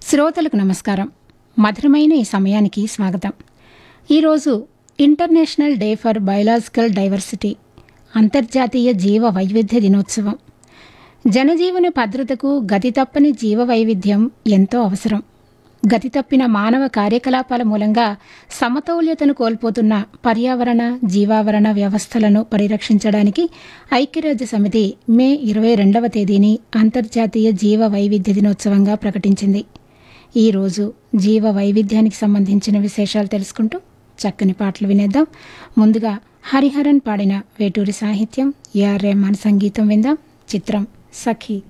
శ్రోతలకు నమస్కారం మధురమైన ఈ సమయానికి స్వాగతం ఈరోజు international day for biological diversity అంతర్జాతీయ జీవ వైవిధ్య దినోత్సవం జనజీవన భద్రతకు గతి తప్పని జీవ వైవిధ్యం ఎంతో అవసరం గతి తప్పిన మానవ కార్యకలాపాల మూలంగా సమతౌల్యతను కోల్పోతున్న పర్యావరణ జీవావరణ వ్యవస్థలను పరిరక్షించడానికి ఐక్యరాజ్య సమితి మే ఇరవై రెండవ తేదీని అంతర్జాతీయ జీవ వైవిధ్య దినోత్సవంగా ప్రకటించింది ఈరోజు జీవ వైవిధ్యానికి సంబంధించిన విశేషాలు తెలుసుకుంటూ చక్కని పాటలు వినేద్దాం ముందుగా హరిహరన్ పాడిన వేటూరి సాహిత్యం ఏఆర్ రెహమాన్ సంగీతం విందాం చిత్రం సఖీ